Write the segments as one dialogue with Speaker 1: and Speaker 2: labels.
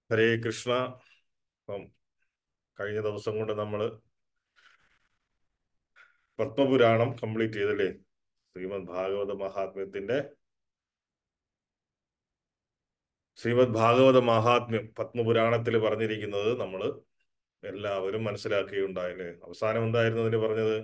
Speaker 1: ഹരേ കൃഷ്ണ അപ്പം കഴിഞ്ഞ ദിവസം കൊണ്ട് നമ്മൾ പത്മപുരാണം കംപ്ലീറ്റ് ചെയ്തല്ലേ ശ്രീമദ് ഭാഗവത മഹാത്മ്യത്തിന്റെ ശ്രീമദ് ഭാഗവത മഹാത്മ്യം പത്മപുരാണത്തിൽ പറഞ്ഞിരിക്കുന്നത് നമ്മൾ എല്ലാവരും മനസ്സിലാക്കുകയുണ്ടായല്ലേ അവസാനം എന്തായിരുന്നു അതിന് പറഞ്ഞത്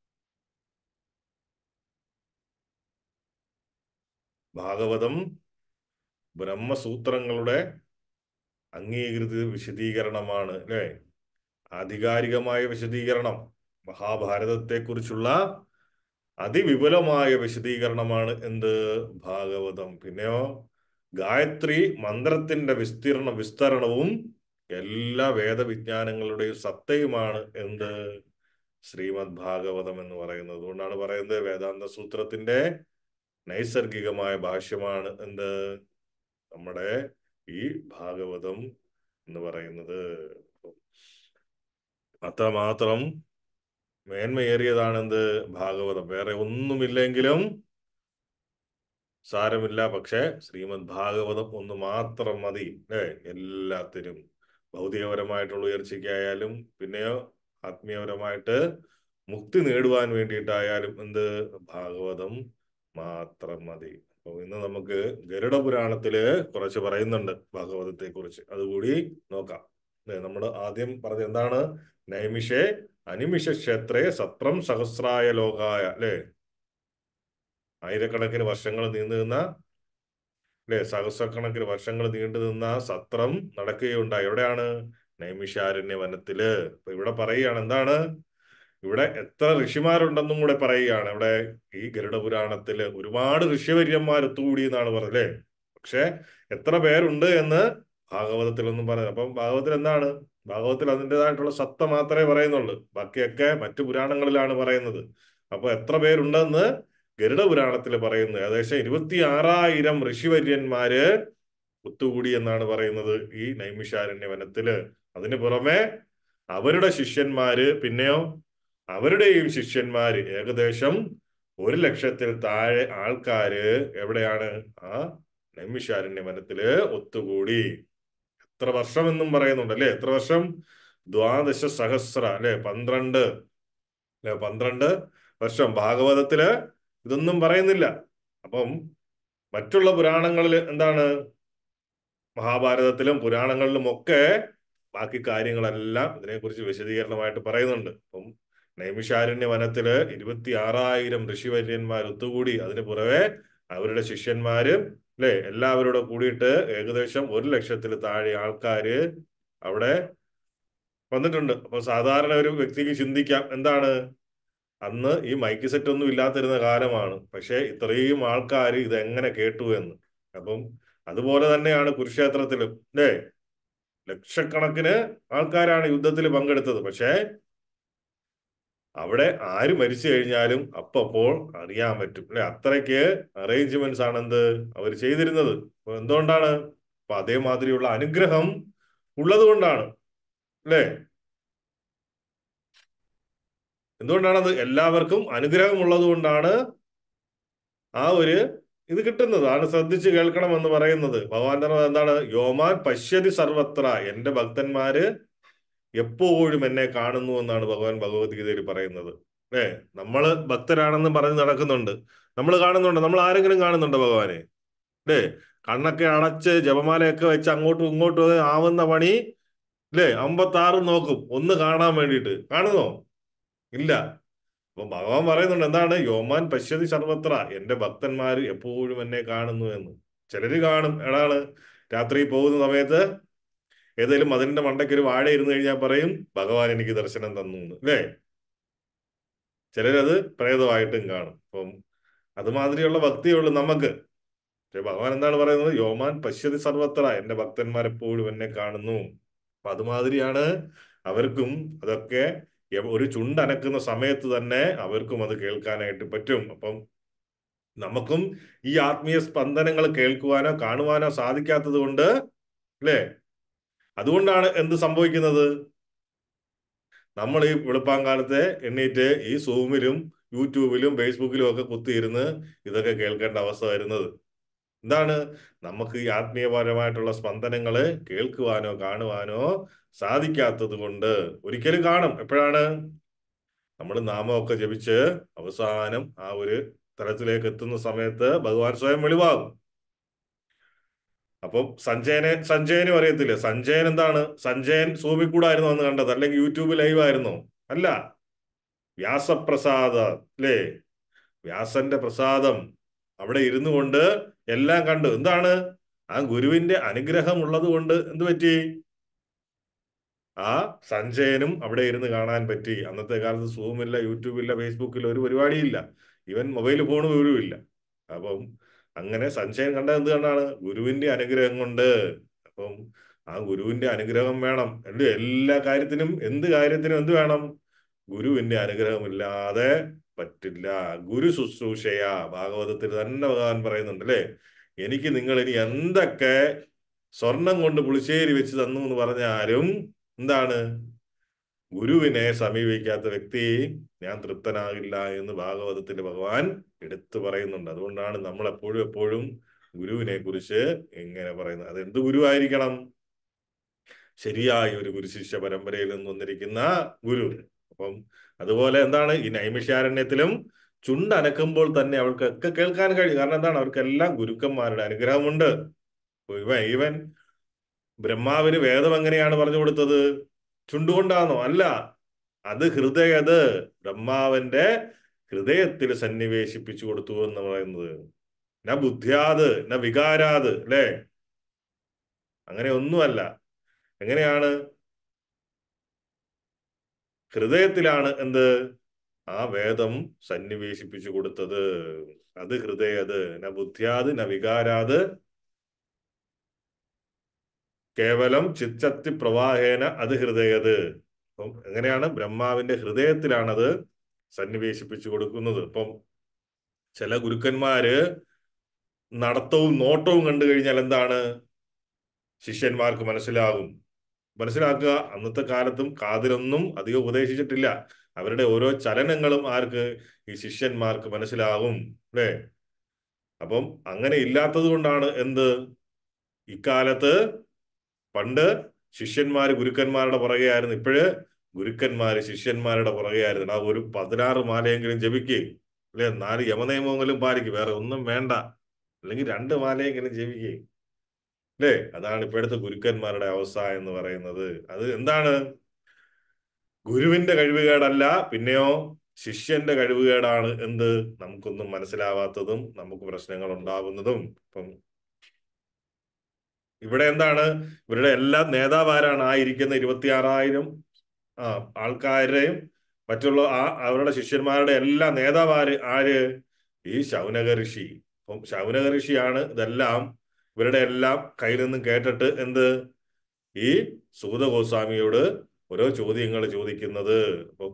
Speaker 1: ഭാഗവതം ബ്രഹ്മസൂത്രങ്ങളുടെ അംഗീകൃത വിശദീകരണമാണ് അല്ലേ ആധികാരികമായ വിശദീകരണം മഹാഭാരതത്തെക്കുറിച്ചുള്ള അതിവിപുലമായ വിശദീകരണമാണ് എന്ത് ഭാഗവതം പിന്നെയോ ഗായത്രി മന്ത്രത്തിന്റെ വിസ്തീർണ വിസ്തരണവും എല്ലാ വേദവിജ്ഞാനങ്ങളുടെയും സത്തയുമാണ് എന്ത് ശ്രീമദ് ഭാഗവതം എന്ന് പറയുന്നത് അതുകൊണ്ടാണ് പറയുന്നത് വേദാന്ത സൂത്രത്തിന്റെ നൈസർഗികമായ ഭാഷ്യമാണ് എന്ത് നമ്മുടെ ഈ ഭാഗവതം എന്ന് പറയുന്നത് അത്രമാത്രം മേന്മയേറിയതാണ് എന്ത് ഭാഗവതം വേറെ ഒന്നുമില്ലെങ്കിലും സാരമില്ല പക്ഷെ ശ്രീമദ് ഭാഗവതം ഒന്ന് മാത്രം മതി ഏ എല്ലാത്തിനും ഭൗതികപരമായിട്ടുള്ള ഉയർച്ചയ്ക്കായാലും പിന്നെയോ ആത്മീയപരമായിട്ട് മുക്തി നേടുവാൻ വേണ്ടിയിട്ടായാലും എന്ത് ഭാഗവതം മാത്രം മതി അപ്പൊ ഇന്ന് നമുക്ക് ഗരുഡ പുരാണത്തില് കുറച്ച് പറയുന്നുണ്ട് ഭാഗവതത്തെ കുറിച്ച് അതുകൂടി നോക്കാം നമ്മൾ ആദ്യം പറഞ്ഞ എന്താണ് നൈമിഷേ അനിമിഷ ക്ഷേത്രേ സത്രം സഹസ്രായ ലോകായ അല്ലെ ആയിരക്കണക്കിന് വർഷങ്ങൾ നീണ്ടു നിന്ന അല്ലെ സഹസ്രക്കണക്കിന് വർഷങ്ങൾ നീണ്ടു നിന്ന സത്രം നടക്കുകയുണ്ടായി എവിടെയാണ് നൈമിഷാരണ്യ വനത്തില് അപ്പൊ ഇവിടെ പറയുകയാണ് എന്താണ് ഇവിടെ എത്ര ഋഷിമാരുണ്ടെന്നും കൂടെ പറയുകയാണ് ഇവിടെ ഈ ഗരുഡ പുരാണത്തില് ഒരുപാട് ഋഷ്യവര്യന്മാർ ഒത്തുകൂടി എന്നാണ് പറഞ്ഞല്ലേ പക്ഷെ എത്ര പേരുണ്ട് എന്ന് ഭാഗവതത്തിലൊന്നും പറയുന്നത് അപ്പം ഭാഗവതത്തിൽ എന്താണ് ഭാഗവതത്തിൽ അതിൻ്റെതായിട്ടുള്ള സത്ത മാത്രമേ പറയുന്നുള്ളൂ ബാക്കിയൊക്കെ മറ്റു പുരാണങ്ങളിലാണ് പറയുന്നത് അപ്പൊ എത്ര പേരുണ്ടെന്ന് ഗരുഡ പുരാണത്തിൽ പറയുന്നു ഏകദേശം ഇരുപത്തി ആറായിരം ഋഷിവര്യന്മാര് ഒത്തുകൂടി എന്നാണ് പറയുന്നത് ഈ നൈമിഷാരണ്യ വനത്തില് അതിന് പുറമെ അവരുടെ ശിഷ്യന്മാര് പിന്നെയോ അവരുടെയും ശിഷ്യന്മാര് ഏകദേശം ഒരു ലക്ഷത്തിൽ താഴെ ആൾക്കാര് എവിടെയാണ് ആ നൈമിഷാരണ്യ വനത്തില് ഒത്തുകൂടി എത്ര വർഷം എന്നും പറയുന്നുണ്ട് അല്ലെ എത്ര വർഷം ദ്വാദശ സഹസ്ര അല്ലെ പന്ത്രണ്ട് അല്ലെ പന്ത്രണ്ട് വർഷം ഭാഗവതത്തില് ഇതൊന്നും പറയുന്നില്ല അപ്പം മറ്റുള്ള പുരാണങ്ങളിൽ എന്താണ് മഹാഭാരതത്തിലും പുരാണങ്ങളിലും ഒക്കെ ബാക്കി കാര്യങ്ങളെല്ലാം ഇതിനെക്കുറിച്ച് വിശദീകരണമായിട്ട് പറയുന്നുണ്ട് അപ്പം നൈമിഷാരണ്യ വനത്തില് ഇരുപത്തി ആറായിരം ഋഷിവര്യന്മാർ ഒത്തുകൂടി അതിന് പുറവെ അവരുടെ ശിഷ്യന്മാരും അല്ലെ എല്ലാവരോടും കൂടിയിട്ട് ഏകദേശം ഒരു ലക്ഷത്തിൽ താഴെ ആൾക്കാര് അവിടെ വന്നിട്ടുണ്ട് അപ്പൊ സാധാരണ ഒരു വ്യക്തിക്ക് ചിന്തിക്കാം എന്താണ് അന്ന് ഈ മൈക്ക് സെറ്റ് ഒന്നും ഇല്ലാത്തിരുന്ന കാലമാണ് പക്ഷെ ഇത്രയും ആൾക്കാർ ഇത് എങ്ങനെ കേട്ടു എന്ന് അപ്പം അതുപോലെ തന്നെയാണ് കുരുക്ഷേത്രത്തിലും അല്ലേ ലക്ഷക്കണക്കിന് ആൾക്കാരാണ് യുദ്ധത്തിൽ പങ്കെടുത്തത് പക്ഷേ അവിടെ ആര് മരിച്ചു കഴിഞ്ഞാലും അപ്പപ്പോൾ അറിയാൻ പറ്റും അല്ലെ അത്രയ്ക്ക് അറേഞ്ച്മെന്റ്സ് ആണ് എന്ത് അവർ ചെയ്തിരുന്നത് അപ്പൊ എന്തുകൊണ്ടാണ് അപ്പൊ അതേമാതിരിയുള്ള അനുഗ്രഹം ഉള്ളത് കൊണ്ടാണ് അല്ലേ എന്തുകൊണ്ടാണത് എല്ലാവർക്കും അനുഗ്രഹം ഉള്ളത് കൊണ്ടാണ് ആ ഒരു ഇത് കിട്ടുന്നത് ആണ് ശ്രദ്ധിച്ച് കേൾക്കണം എന്ന് പറയുന്നത് ഭഗവാന്റെ എന്താണ് യോമാൻ പശ്യതി സർവത്ര എന്റെ ഭക്തന്മാര് എപ്പോഴും എന്നെ കാണുന്നു എന്നാണ് ഭഗവാൻ ഭഗവത്ഗീതയിൽ പറയുന്നത് ഏ നമ്മള് ഭക്തരാണെന്ന് പറഞ്ഞ് നടക്കുന്നുണ്ട് നമ്മൾ കാണുന്നുണ്ട് നമ്മൾ ആരെങ്കിലും കാണുന്നുണ്ടോ ഭഗവാനെ അല്ലേ കണ്ണൊക്കെ അടച്ച് ജപമാലയൊക്കെ വെച്ച് അങ്ങോട്ടും ഇങ്ങോട്ടും ആവുന്ന പണി അല്ലേ അമ്പത്താറും നോക്കും ഒന്ന് കാണാൻ വേണ്ടിയിട്ട് കാണുന്നോ ഇല്ല അപ്പൊ ഭഗവാൻ പറയുന്നുണ്ട് എന്താണ് യോമാൻ പശ്യതി സർവത്ര എന്റെ ഭക്തന്മാർ എപ്പോഴും എന്നെ കാണുന്നു എന്ന് ചിലര് കാണും എടാണ് രാത്രി പോകുന്ന സമയത്ത് ഏതെങ്കിലും അതിന്റെ മണ്ടയ്ക്ക് ഒരു വാഴ ഇരുന്ന് കഴിഞ്ഞാൽ പറയും ഭഗവാൻ എനിക്ക് ദർശനം തന്നു എന്ന് അല്ലേ ചിലരത് പ്രേതമായിട്ടും കാണും അപ്പം അതുമാതിരിയുള്ള ഭക്തിയുള്ളൂ നമുക്ക് പക്ഷെ ഭഗവാൻ എന്താണ് പറയുന്നത് യോമാൻ പശ്യതി സർവത്ര എന്റെ ഭക്തന്മാർ എപ്പോഴും എന്നെ കാണുന്നു അപ്പൊ അതുമാതിരിയാണ് അവർക്കും അതൊക്കെ ഒരു ചുണ്ടനക്കുന്ന സമയത്ത് തന്നെ അവർക്കും അത് കേൾക്കാനായിട്ട് പറ്റും അപ്പം നമുക്കും ഈ ആത്മീയ സ്പന്ദനങ്ങൾ കേൾക്കുവാനോ കാണുവാനോ സാധിക്കാത്തത് കൊണ്ട് അല്ലേ അതുകൊണ്ടാണ് എന്ത് സംഭവിക്കുന്നത് നമ്മൾ ഈ വെളുപ്പാങ്കാലത്തെ എണ്ണീറ്റ് ഈ സൂമിലും യൂട്യൂബിലും ഫേസ്ബുക്കിലും ഒക്കെ കുത്തിയിരുന്ന് ഇതൊക്കെ കേൾക്കേണ്ട അവസ്ഥ വരുന്നത് എന്താണ് നമുക്ക് ഈ ആത്മീയപരമായിട്ടുള്ള സ്പന്ദനങ്ങള് കേൾക്കുവാനോ കാണുവാനോ സാധിക്കാത്തത് കൊണ്ട് ഒരിക്കലും കാണും എപ്പോഴാണ് നമ്മൾ നാമമൊക്കെ ജപിച്ച് അവസാനം ആ ഒരു തലത്തിലേക്ക് എത്തുന്ന സമയത്ത് ഭഗവാൻ സ്വയം വെളിവാകും അപ്പം സഞ്ജയനെ സഞ്ജയനും അറിയത്തില്ല സഞ്ജയൻ എന്താണ് സഞ്ജയൻ സൂമിൽ കൂടായിരുന്നു അന്ന് കണ്ടത് അല്ലെങ്കിൽ യൂട്യൂബ് ലൈവ് ആയിരുന്നോ അല്ല വ്യാസപ്രസാദ അല്ലേ വ്യാസന്റെ പ്രസാദം അവിടെ ഇരുന്നു കൊണ്ട് എല്ലാം കണ്ടു എന്താണ് ആ ഗുരുവിന്റെ അനുഗ്രഹം ഉള്ളത് കൊണ്ട് എന്ത് പറ്റി ആ സഞ്ജയനും അവിടെ ഇരുന്ന് കാണാൻ പറ്റി അന്നത്തെ കാലത്ത് സൂമില്ല യൂട്യൂബില്ല ഫേസ്ബുക്കില്ല ഒരു പരിപാടിയില്ല ഇവൻ മൊബൈൽ ഫോൺ പോലും ഇല്ല അപ്പം അങ്ങനെ സഞ്ജയൻ കണ്ടത് എന്ത് കണ്ടാണ് ഗുരുവിന്റെ അനുഗ്രഹം കൊണ്ട് അപ്പം ആ ഗുരുവിന്റെ അനുഗ്രഹം വേണം അല്ലേ എല്ലാ കാര്യത്തിനും എന്ത് കാര്യത്തിനും എന്ത് വേണം ഗുരുവിന്റെ അനുഗ്രഹമില്ലാതെ പറ്റില്ല ഗുരു ശുശ്രൂഷയ ഭാഗവതത്തിൽ തന്നെ ഭഗവാൻ പറയുന്നുണ്ട് അല്ലേ എനിക്ക് നിങ്ങൾ ഇനി എന്തൊക്കെ സ്വർണം കൊണ്ട് പുളിശ്ശേരി വെച്ച് തന്നു എന്ന് പറഞ്ഞാലും എന്താണ് ഗുരുവിനെ സമീപിക്കാത്ത വ്യക്തി ഞാൻ തൃപ്തനാകില്ല എന്ന് ഭാഗവതത്തിന്റെ ഭഗവാൻ എടുത്തു പറയുന്നുണ്ട് അതുകൊണ്ടാണ് നമ്മൾ എപ്പോഴും എപ്പോഴും ഗുരുവിനെ കുറിച്ച് ഇങ്ങനെ പറയുന്നത് അത് എന്ത് ഗുരുവായിരിക്കണം ശരിയായ ഒരു ഗുരുശിഷ്യ പരമ്പരയിൽ നിന്ന് വന്നിരിക്കുന്ന ഗുരു അപ്പം അതുപോലെ എന്താണ് ഈ നൈമിഷാരണ്യത്തിലും ചുണ്ടനക്കുമ്പോൾ തന്നെ അവൾക്കൊക്കെ കേൾക്കാൻ കഴിയും കാരണം എന്താണ് അവർക്കെല്ലാം ഗുരുക്കന്മാരുടെ അനുഗ്രഹമുണ്ട് ഇവൻ ഇവൻ ബ്രഹ്മാവിന് വേദം എങ്ങനെയാണ് പറഞ്ഞു കൊടുത്തത് ചുണ്ടുകൊണ്ടാണോ അല്ല അത് ഹൃദയത് ബ്രഹ്മാവന്റെ ഹൃദയത്തിൽ സന്നിവേശിപ്പിച്ചു കൊടുത്തു എന്ന് പറയുന്നത് ന ബുദ്ധ്യാത് ന വികാരാത് അല്ലേ അങ്ങനെ ഒന്നുമല്ല എങ്ങനെയാണ് ഹൃദയത്തിലാണ് എന്ത് ആ വേദം സന്നിവേശിപ്പിച്ചു കൊടുത്തത് അത് ഹൃദയത് ന ബുദ്ധ്യാത് ന വികാരാത് കേവലം ചിത്തത്തി പ്രവാഹേന അത് ഹൃദയത് അപ്പം എങ്ങനെയാണ് ബ്രഹ്മാവിന്റെ ഹൃദയത്തിലാണത് സന്നിവേശിപ്പിച്ചു കൊടുക്കുന്നത് അപ്പം ചില ഗുരുക്കന്മാര് നടത്തവും നോട്ടവും കണ്ടു കഴിഞ്ഞാൽ എന്താണ് ശിഷ്യന്മാർക്ക് മനസ്സിലാകും മനസ്സിലാക്കുക അന്നത്തെ കാലത്തും കാതിലൊന്നും അധികം ഉപദേശിച്ചിട്ടില്ല അവരുടെ ഓരോ ചലനങ്ങളും ആർക്ക് ഈ ശിഷ്യന്മാർക്ക് മനസ്സിലാകും അല്ലേ അപ്പം അങ്ങനെ ഇല്ലാത്തത് കൊണ്ടാണ് എന്ത് ഇക്കാലത്ത് പണ്ട് ശിഷ്യന്മാര് ഗുരുക്കന്മാരുടെ പുറകെയായിരുന്നു ഇപ്പോഴ് ഗുരുക്കന്മാര് ശിഷ്യന്മാരുടെ പുറകെയായിരുന്നു ആ ഒരു പതിനാറ് മാലയെങ്കിലും ജപിക്കുക അല്ലെ നാല് യമനിയമങ്ങളും പാലിക്കും വേറെ ഒന്നും വേണ്ട അല്ലെങ്കിൽ രണ്ട് മാലയെങ്കിലും ജപിക്കുക അല്ലേ അതാണ് ഇപ്പോഴത്തെ ഗുരുക്കന്മാരുടെ അവസ്ഥ എന്ന് പറയുന്നത് അത് എന്താണ് ഗുരുവിന്റെ കഴിവുകേടല്ല പിന്നെയോ ശിഷ്യന്റെ കഴിവുകേടാണ് എന്ത് നമുക്കൊന്നും മനസ്സിലാവാത്തതും നമുക്ക് പ്രശ്നങ്ങൾ ഉണ്ടാവുന്നതും ഇപ്പം ഇവിടെ എന്താണ് ഇവരുടെ എല്ലാ നേതാവാരാണ് ആ ഇരിക്കുന്ന ഇരുപത്തിയാറായിരം ആ ആൾക്കാരെയും മറ്റുള്ള ആ അവരുടെ ശിഷ്യന്മാരുടെ എല്ലാ നേതാവാര് ആര് ഈ ശൗനക ഋഷി അപ്പം ശൗനക ഋഷിയാണ് ഇതെല്ലാം ഇവരുടെ എല്ലാം കയ്യിൽ നിന്നും കേട്ടിട്ട് എന്ത് ഈ സൂത ഗോസ്വാമിയോട് ഓരോ ചോദ്യങ്ങൾ ചോദിക്കുന്നത് അപ്പം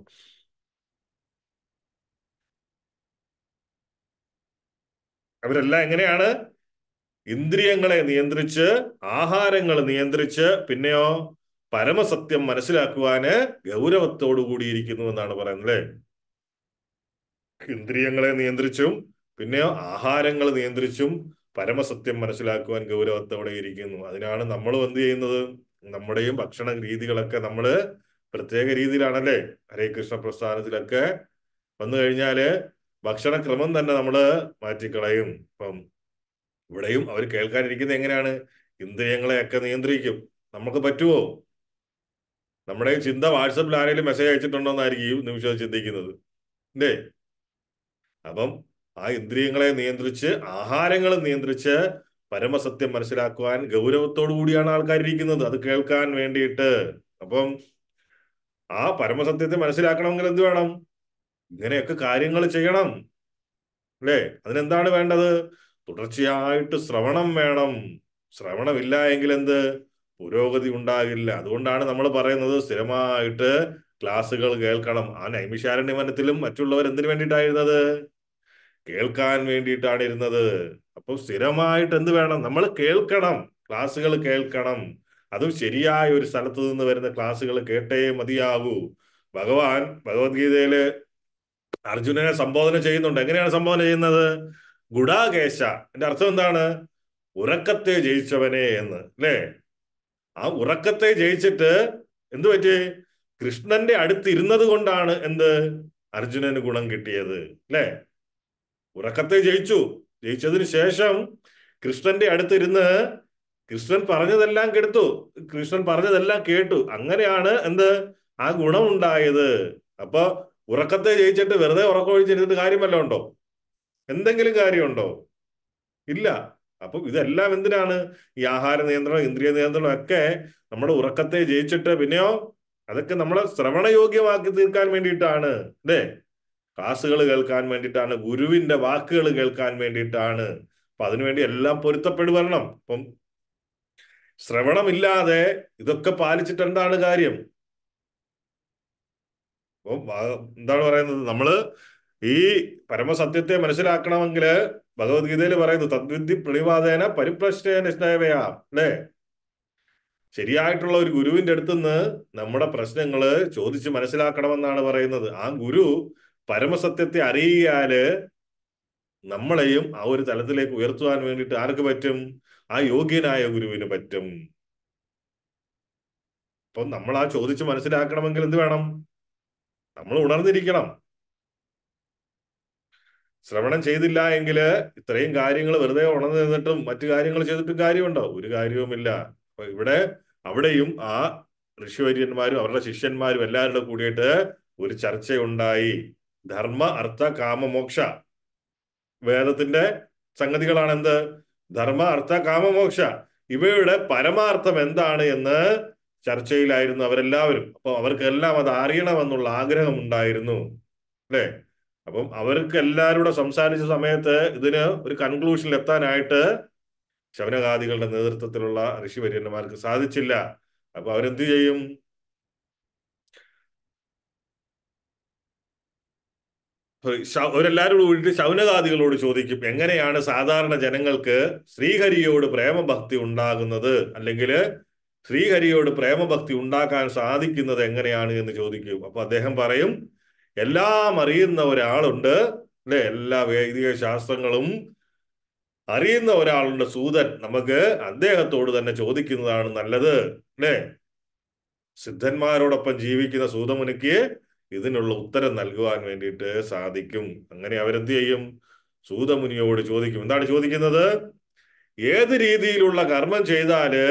Speaker 1: അവരെല്ലാം എങ്ങനെയാണ് ഇന്ദ്രിയങ്ങളെ നിയന്ത്രിച്ച് ആഹാരങ്ങൾ നിയന്ത്രിച്ച് പിന്നെയോ പരമസത്യം മനസ്സിലാക്കുവാന് ഗൗരവത്തോടു കൂടിയിരിക്കുന്നു എന്നാണ് പറയുന്നത് അല്ലേ ഇന്ദ്രിയങ്ങളെ നിയന്ത്രിച്ചും പിന്നെയോ ആഹാരങ്ങൾ നിയന്ത്രിച്ചും പരമസത്യം മനസ്സിലാക്കുവാൻ ഗൗരവത്തോടെ ഇരിക്കുന്നു അതിനാണ് നമ്മൾ എന്ത് ചെയ്യുന്നത് നമ്മുടെയും ഭക്ഷണ രീതികളൊക്കെ നമ്മൾ പ്രത്യേക രീതിയിലാണല്ലേ ഹരേ കൃഷ്ണ പ്രസ്ഥാനത്തിലൊക്കെ വന്നു കഴിഞ്ഞാല് ഭക്ഷണക്രമം തന്നെ നമ്മൾ മാറ്റിക്കളയും ഇപ്പം ഇവിടെയും അവർ കേൾക്കാനിരിക്കുന്നത് എങ്ങനെയാണ് ഇന്ദ്രിയങ്ങളെയൊക്കെ നിയന്ത്രിക്കും നമുക്ക് പറ്റുമോ നമ്മുടെ ചിന്ത വാട്സപ്പിൽ ആരെങ്കിലും മെസ്സേജ് അയച്ചിട്ടുണ്ടോ എന്നായിരിക്കും ഈ നിമിഷം ചിന്തിക്കുന്നത് അല്ലേ അപ്പം ആ ഇന്ദ്രിയങ്ങളെ നിയന്ത്രിച്ച് ആഹാരങ്ങൾ നിയന്ത്രിച്ച് പരമസത്യം മനസ്സിലാക്കുവാൻ ഗൗരവത്തോടു കൂടിയാണ് ആൾക്കാർ ഇരിക്കുന്നത് അത് കേൾക്കാൻ വേണ്ടിയിട്ട് അപ്പം ആ പരമസത്യത്തെ മനസ്സിലാക്കണമെങ്കിൽ എന്ത് വേണം ഇങ്ങനെയൊക്കെ കാര്യങ്ങൾ ചെയ്യണം അല്ലേ അതിനെന്താണ് വേണ്ടത് തുടർച്ചയായിട്ട് ശ്രവണം വേണം ശ്രവണമില്ല എങ്കിൽ എന്ത് പുരോഗതി ഉണ്ടാകില്ല അതുകൊണ്ടാണ് നമ്മൾ പറയുന്നത് സ്ഥിരമായിട്ട് ക്ലാസ്സുകൾ കേൾക്കണം ആ നൈമിഷാരണ്യ വനത്തിലും മറ്റുള്ളവർ എന്തിനു വേണ്ടിയിട്ടായിരുന്നത് കേൾക്കാൻ വേണ്ടിയിട്ടാണ് ഇരുന്നത് അപ്പോൾ സ്ഥിരമായിട്ട് എന്ത് വേണം നമ്മൾ കേൾക്കണം ക്ലാസ്സുകൾ കേൾക്കണം അതും ശരിയായ ഒരു സ്ഥലത്ത് നിന്ന് വരുന്ന ക്ലാസ്സുകൾ കേട്ടേ മതിയാകൂ ഭഗവാൻ ഭഗവത്ഗീതയില് അർജുനനെ സംബോധന ചെയ്യുന്നുണ്ട് എങ്ങനെയാണ് സംബോധന ചെയ്യുന്നത് ഗുഡാകേശ എന്റെ അർത്ഥം എന്താണ് ഉറക്കത്തെ ജയിച്ചവനെ എന്ന് അല്ലേ ആ ഉറക്കത്തെ ജയിച്ചിട്ട് എന്തു പറ്റി കൃഷ്ണന്റെ അടുത്ത് ഇരുന്നത് കൊണ്ടാണ് എന്ത് അർജുനന് ഗുണം കിട്ടിയത് അല്ലേ ഉറക്കത്തെ ജയിച്ചു ജയിച്ചതിന് ശേഷം കൃഷ്ണന്റെ അടുത്തിരുന്ന് കൃഷ്ണൻ പറഞ്ഞതെല്ലാം കെടുത്തു കൃഷ്ണൻ പറഞ്ഞതെല്ലാം കേട്ടു അങ്ങനെയാണ് എന്ത് ആ ഗുണം ഉണ്ടായത് അപ്പൊ ഉറക്കത്തെ ജയിച്ചിട്ട് വെറുതെ ഉറക്കം ഒഴിച്ചിരുന്നിട്ട് കാര്യം വല്ലതും ഉണ്ടോ എന്തെങ്കിലും കാര്യമുണ്ടോ ഇല്ല അപ്പൊ ഇതെല്ലാം എന്തിനാണ് ഈ ആഹാര നിയന്ത്രണം ഇന്ദ്രിയ നിയന്ത്രണം ഒക്കെ നമ്മുടെ ഉറക്കത്തെ ജയിച്ചിട്ട് പിന്നെയോ അതൊക്കെ നമ്മളെ ശ്രവണയോഗ്യമാക്കി തീർക്കാൻ വേണ്ടിയിട്ടാണ് അല്ലേ ക്ലാസ്സുകൾ കേൾക്കാൻ വേണ്ടിയിട്ടാണ് ഗുരുവിന്റെ വാക്കുകൾ കേൾക്കാൻ വേണ്ടിയിട്ടാണ് അപ്പൊ അതിനുവേണ്ടി എല്ലാം പൊരുത്തപ്പെടു വരണം അപ്പം ശ്രവണമില്ലാതെ ഇതൊക്കെ പാലിച്ചിട്ട് എന്താണ് കാര്യം അപ്പം എന്താണ് പറയുന്നത് നമ്മള് ഈ പരമസത്യത്തെ മനസ്സിലാക്കണമെങ്കിൽ ഭഗവത്ഗീതയിൽ പറയുന്നു തദ്വിധി പ്രണിവാദേന പരിപ്രശ്നേന സ്നേഹയാ അല്ലേ ശരിയായിട്ടുള്ള ഒരു ഗുരുവിന്റെ അടുത്തുനിന്ന് നമ്മുടെ പ്രശ്നങ്ങള് ചോദിച്ച് മനസ്സിലാക്കണമെന്നാണ് പറയുന്നത് ആ ഗുരു പരമസത്യത്തെ അറിയാല് നമ്മളെയും ആ ഒരു തലത്തിലേക്ക് ഉയർത്തുവാൻ വേണ്ടിയിട്ട് ആർക്ക് പറ്റും ആ യോഗ്യനായ ഗുരുവിന് പറ്റും അപ്പം നമ്മൾ ആ ചോദിച്ച് മനസ്സിലാക്കണമെങ്കിൽ എന്ത് വേണം നമ്മൾ ഉണർന്നിരിക്കണം ശ്രവണം ചെയ്തില്ല എങ്കിൽ ഇത്രയും കാര്യങ്ങൾ വെറുതെ ഉണർന്നു നിന്നിട്ടും മറ്റു കാര്യങ്ങൾ ചെയ്തിട്ടും കാര്യമുണ്ടോ ഒരു കാര്യവുമില്ല അപ്പൊ ഇവിടെ അവിടെയും ആ ഋഷിവര്യന്മാരും അവരുടെ ശിഷ്യന്മാരും എല്ലാവരുടെ കൂടിയിട്ട് ഒരു ചർച്ചയുണ്ടായി ധർമ്മ അർത്ഥ കാമ മോക്ഷ വേദത്തിന്റെ സംഗതികളാണ് എന്ത് ധർമ്മ അർത്ഥ കാമമോക്ഷ ഇവയുടെ പരമാർത്ഥം എന്താണ് എന്ന് ചർച്ചയിലായിരുന്നു അവരെല്ലാവരും അപ്പൊ അവർക്കെല്ലാം അത് അറിയണമെന്നുള്ള ആഗ്രഹം ഉണ്ടായിരുന്നു അല്ലേ അപ്പം അവർക്ക് എല്ലാവരോടും സംസാരിച്ച സമയത്ത് ഇതിന് ഒരു കൺക്ലൂഷനിൽ എത്താനായിട്ട് ശവനകാദികളുടെ നേതൃത്വത്തിലുള്ള ഋഷിവര്യന്മാർക്ക് സാധിച്ചില്ല അപ്പൊ അവരെന്ത് ചെയ്യും അവരെല്ലാവരും കൂടിയിട്ട് ശൗനകാദികളോട് ചോദിക്കും എങ്ങനെയാണ് സാധാരണ ജനങ്ങൾക്ക് ശ്രീഹരിയോട് പ്രേമഭക്തി ഉണ്ടാകുന്നത് അല്ലെങ്കിൽ ശ്രീഹരിയോട് പ്രേമഭക്തി ഉണ്ടാക്കാൻ സാധിക്കുന്നത് എങ്ങനെയാണ് എന്ന് ചോദിക്കും അപ്പൊ അദ്ദേഹം പറയും എല്ലാം അറിയുന്ന ഒരാളുണ്ട് അല്ലെ എല്ലാ വൈദിക ശാസ്ത്രങ്ങളും അറിയുന്ന ഒരാളുണ്ട് സൂതൻ നമുക്ക് അദ്ദേഹത്തോട് തന്നെ ചോദിക്കുന്നതാണ് നല്ലത് അല്ലേ സിദ്ധന്മാരോടൊപ്പം ജീവിക്കുന്ന സൂതമുനിക്ക് ഇതിനുള്ള ഉത്തരം നൽകുവാൻ വേണ്ടിയിട്ട് സാധിക്കും അങ്ങനെ അവരെന്ത് ചെയ്യും സൂതമുനിയോട് ചോദിക്കും എന്താണ് ചോദിക്കുന്നത് ഏത് രീതിയിലുള്ള കർമ്മം ചെയ്താല്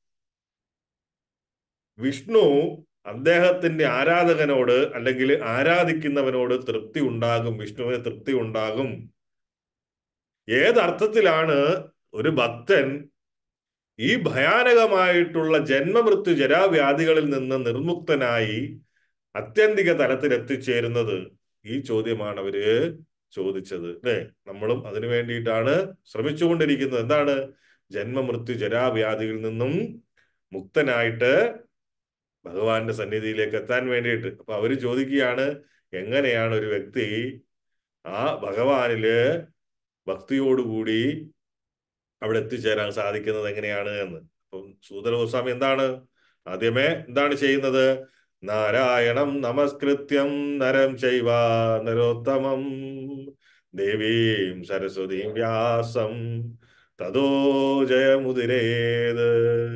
Speaker 1: വിഷ്ണു അദ്ദേഹത്തിന്റെ ആരാധകനോട് അല്ലെങ്കിൽ ആരാധിക്കുന്നവനോട് തൃപ്തി ഉണ്ടാകും വിഷ്ണുവിന് തൃപ്തി ഉണ്ടാകും ഏതർത്ഥത്തിലാണ് ഒരു ഭക്തൻ ഈ ഭയാനകമായിട്ടുള്ള ജന്മമൃത്യു ജരാവ്യാധികളിൽ നിന്ന് നിർമുക്തനായി അത്യന്തിക തലത്തിൽ എത്തിച്ചേരുന്നത് ഈ ചോദ്യമാണ് അവര് ചോദിച്ചത് അല്ലേ നമ്മളും അതിനു വേണ്ടിയിട്ടാണ് ശ്രമിച്ചുകൊണ്ടിരിക്കുന്നത് എന്താണ് ജന്മമൃത്യു ജരാവ്യാധികളിൽ നിന്നും മുക്തനായിട്ട് ഭഗവാന്റെ സന്നിധിയിലേക്ക് എത്താൻ വേണ്ടിയിട്ട് അപ്പൊ അവര് ചോദിക്കുകയാണ് എങ്ങനെയാണ് ഒരു വ്യക്തി ആ ഭഗവാനില് ഭക്തിയോടുകൂടി അവിടെ എത്തിച്ചേരാൻ സാധിക്കുന്നത് എങ്ങനെയാണ് എന്ന് അപ്പം സൂതര ഗോസ്വാമി എന്താണ് ആദ്യമേ എന്താണ് ചെയ്യുന്നത് നാരായണം നമസ്കൃത്യം നരം ചൈവ നരോത്തമം ദേവീം സരസ്വതീം വ്യാസം തതോ ജയമുതിരേത്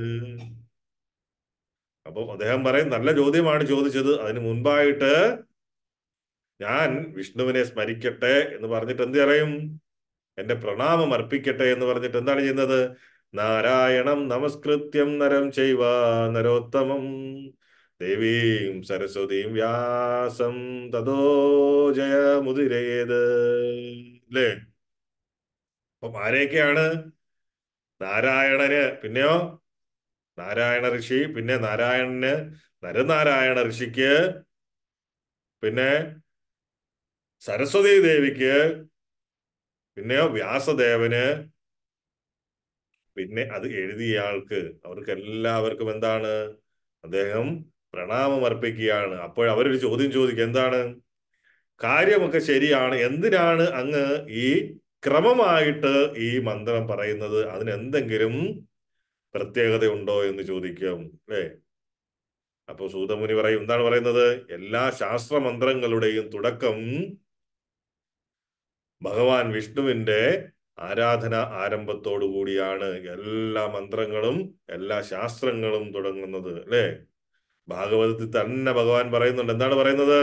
Speaker 1: അപ്പൊ അദ്ദേഹം പറയും നല്ല ചോദ്യമാണ് ചോദിച്ചത് അതിന് മുൻപായിട്ട് ഞാൻ വിഷ്ണുവിനെ സ്മരിക്കട്ടെ എന്ന് പറഞ്ഞിട്ട് എന്ത് പറയും എന്റെ പ്രണാമം അർപ്പിക്കട്ടെ എന്ന് പറഞ്ഞിട്ട് എന്താണ് ചെയ്യുന്നത് നാരായണം നമസ്കൃത്യം നരം ചെയ്വ നരോത്തമം ദേവീം സരസ്വതീം വ്യാസം തതോ ജയമുതിരേത് അല്ലേ അപ്പം ആരെയൊക്കെയാണ് നാരായണന് പിന്നെയോ നാരായണ ഋഷി പിന്നെ നാരായണന് നരനാരായണ ഋഷിക്ക് പിന്നെ സരസ്വതി ദേവിക്ക് പിന്നെയോ വ്യാസദേവന് പിന്നെ അത് എഴുതിയ ആൾക്ക് അവർക്ക് എല്ലാവർക്കും എന്താണ് അദ്ദേഹം പ്രണാമം അർപ്പിക്കുകയാണ് അപ്പോൾ അവരൊരു ചോദ്യം ചോദിക്കുക എന്താണ് കാര്യമൊക്കെ ശരിയാണ് എന്തിനാണ് അങ്ങ് ഈ ക്രമമായിട്ട് ഈ മന്ത്രം പറയുന്നത് അതിന് എന്തെങ്കിലും പ്രത്യേകത ഉണ്ടോ എന്ന് ചോദിക്കും അല്ലേ അപ്പൊ സൂതമുനി പറയും എന്താണ് പറയുന്നത് എല്ലാ ശാസ്ത്രമന്ത്രങ്ങളുടെയും തുടക്കം ഭഗവാൻ വിഷ്ണുവിന്റെ ആരാധന ആരംഭത്തോടു കൂടിയാണ് എല്ലാ മന്ത്രങ്ങളും എല്ലാ ശാസ്ത്രങ്ങളും തുടങ്ങുന്നത് അല്ലേ ഭാഗവതത്തിൽ തന്നെ ഭഗവാൻ പറയുന്നുണ്ട് എന്താണ് പറയുന്നത്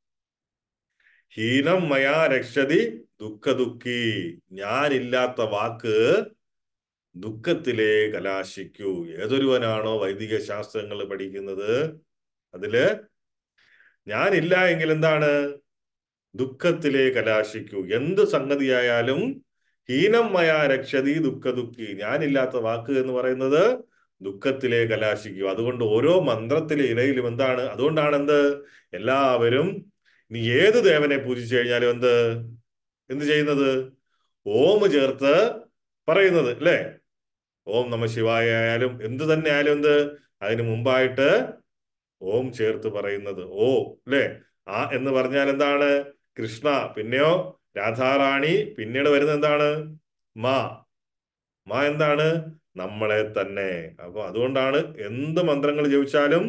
Speaker 1: ഹീനം മയാ രക്ഷതി ദുഃഖ ദുഃഖി ഞാനില്ലാത്ത വാക്ക് ദുഃഖത്തിലെ കലാശിക്കൂ ഏതൊരുവനാണോ വൈദിക ശാസ്ത്രങ്ങൾ പഠിക്കുന്നത് അതില് ഞാനില്ല എങ്കിൽ എന്താണ് ദുഃഖത്തിലെ കലാശിക്കൂ എന്ത് സംഗതിയായാലും ഹീനം മയാ രക്ഷതി ദുഃഖ ദുഃഖി ഞാനില്ലാത്ത വാക്ക് എന്ന് പറയുന്നത് ദുഃഖത്തിലെ കലാശിക്കൂ അതുകൊണ്ട് ഓരോ മന്ത്രത്തിലെ ഇടയിലും എന്താണ് അതുകൊണ്ടാണ് എന്ത് എല്ലാവരും നീ ഏത് ദേവനെ പൂജിച്ചു കഴിഞ്ഞാലും എന്ത് എന്ത് ചെയ്യുന്നത് ഓം ചേർത്ത് പറയുന്നത് അല്ലേ ഓം നമ ശിവായ ആയാലും എന്ത് തന്നെ ആയാലും എന്ത് അതിന് മുമ്പായിട്ട് ഓം ചേർത്ത് പറയുന്നത് ഓ അല്ലേ ആ എന്ന് പറഞ്ഞാൽ എന്താണ് കൃഷ്ണ പിന്നെയോ രാധാറാണി പിന്നീട് വരുന്നത് എന്താണ് മാ മാ എന്താണ് നമ്മളെ തന്നെ അപ്പൊ അതുകൊണ്ടാണ് എന്ത് മന്ത്രങ്ങൾ ജപിച്ചാലും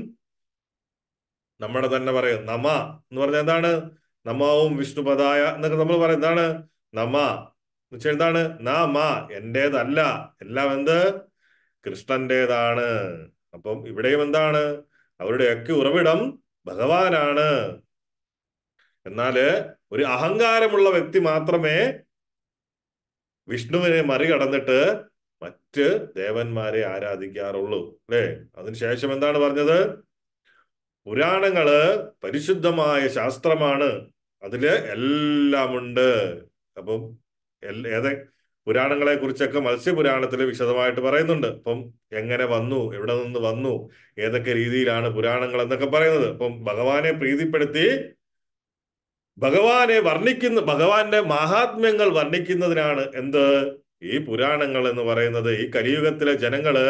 Speaker 1: നമ്മുടെ തന്നെ പറയും നമ എന്ന് പറഞ്ഞാൽ എന്താണ് നമാവും വിഷ്ണുപദായ എന്നൊക്കെ നമ്മൾ പറയും എന്താണ് നമ എന്ന് വെച്ചാൽ എന്താണ് നമ എന്റേതല്ല എല്ലാം എന്ത് കൃഷ്ണന്റേതാണ് അപ്പം ഇവിടെയും എന്താണ് അവരുടെയൊക്കെ ഉറവിടം ഭഗവാനാണ് എന്നാല് ഒരു അഹങ്കാരമുള്ള വ്യക്തി മാത്രമേ വിഷ്ണുവിനെ മറികടന്നിട്ട് മറ്റ് ദേവന്മാരെ ആരാധിക്കാറുള്ളൂ അല്ലേ അതിനുശേഷം എന്താണ് പറഞ്ഞത് പുരാണങ്ങള് പരിശുദ്ധമായ ശാസ്ത്രമാണ് അതില് എല്ലാമുണ്ട് അപ്പം എൽ- ഏതെ പുരാണങ്ങളെ കുറിച്ചൊക്കെ മത്സ്യപുരാണത്തിൽ വിശദമായിട്ട് പറയുന്നുണ്ട് അപ്പം എങ്ങനെ വന്നു എവിടെ നിന്ന് വന്നു ഏതൊക്കെ രീതിയിലാണ് പുരാണങ്ങൾ എന്നൊക്കെ പറയുന്നത് അപ്പം ഭഗവാനെ പ്രീതിപ്പെടുത്തി ഭഗവാനെ വർണ്ണിക്കുന്ന ഭഗവാന്റെ മഹാത്മ്യങ്ങൾ വർണ്ണിക്കുന്നതിനാണ് എന്ത് ഈ പുരാണങ്ങൾ എന്ന് പറയുന്നത് ഈ കലിയുഗത്തിലെ ജനങ്ങള്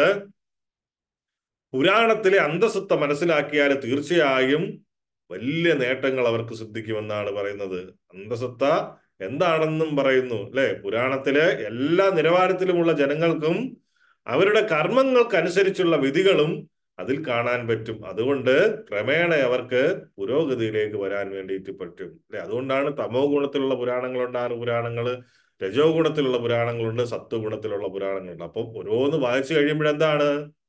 Speaker 1: പുരാണത്തിലെ അന്തസത്ത മനസ്സിലാക്കിയാൽ തീർച്ചയായും വലിയ നേട്ടങ്ങൾ അവർക്ക് സിദ്ധിക്കുമെന്നാണ് പറയുന്നത് അന്തസത്ത എന്താണെന്നും പറയുന്നു അല്ലെ പുരാണത്തിലെ എല്ലാ നിലവാരത്തിലുമുള്ള ജനങ്ങൾക്കും അവരുടെ കർമ്മങ്ങൾക്കനുസരിച്ചുള്ള വിധികളും അതിൽ കാണാൻ പറ്റും അതുകൊണ്ട് ക്രമേണ അവർക്ക് പുരോഗതിയിലേക്ക് വരാൻ വേണ്ടിയിട്ട് പറ്റും അല്ലെ അതുകൊണ്ടാണ് തമോ ഗുണത്തിലുള്ള പുരാണങ്ങളുണ്ട് ആറ് പുരാണങ്ങള് രജോ ഗുണത്തിലുള്ള പുരാണങ്ങളുണ്ട് സത്വ ഗുണത്തിലുള്ള പുരാണങ്ങളുണ്ട് അപ്പം ഓരോന്ന് വായിച്ചു കഴിയുമ്പോഴെന്താണ്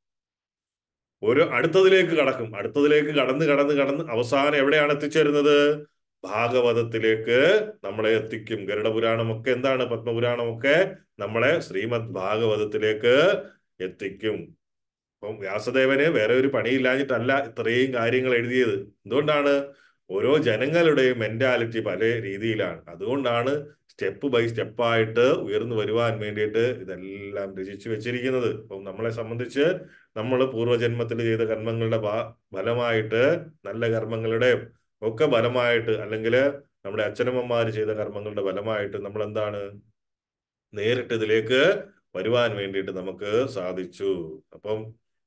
Speaker 1: ഒരു അടുത്തതിലേക്ക് കടക്കും അടുത്തതിലേക്ക് കടന്ന് കടന്ന് കടന്ന് അവസാനം എവിടെയാണ് എത്തിച്ചേരുന്നത് ഭാഗവതത്തിലേക്ക് നമ്മളെ എത്തിക്കും ഗരുഡപുരാണമൊക്കെ എന്താണ് പത്മപുരാണമൊക്കെ നമ്മളെ ശ്രീമദ് ഭാഗവതത്തിലേക്ക് എത്തിക്കും അപ്പം വ്യാസദേവന് വേറെ ഒരു പണിയില്ലാഞ്ഞിട്ടല്ല ഇത്രയും കാര്യങ്ങൾ എഴുതിയത് എന്തുകൊണ്ടാണ് ഓരോ ജനങ്ങളുടെയും മെന്റാലിറ്റി പല രീതിയിലാണ് അതുകൊണ്ടാണ് സ്റ്റെപ്പ് ബൈ സ്റ്റെപ്പായിട്ട് ഉയർന്നു വരുവാൻ വേണ്ടിയിട്ട് ഇതെല്ലാം രചിച്ചു വെച്ചിരിക്കുന്നത് അപ്പം നമ്മളെ സംബന്ധിച്ച് നമ്മൾ പൂർവ്വജന്മത്തിൽ ചെയ്ത കർമ്മങ്ങളുടെ ഫ- ഫലമായിട്ട് നല്ല കർമ്മങ്ങളുടെ ഒക്കെ ഫലമായിട്ട് അല്ലെങ്കിൽ നമ്മുടെ അച്ഛനമ്മമാർ ചെയ്ത കർമ്മങ്ങളുടെ ഫലമായിട്ട് നമ്മൾ എന്താണ് നേരിട്ട് ഇതിലേക്ക് വരുവാൻ വേണ്ടിയിട്ട് നമുക്ക് സാധിച്ചു അപ്പം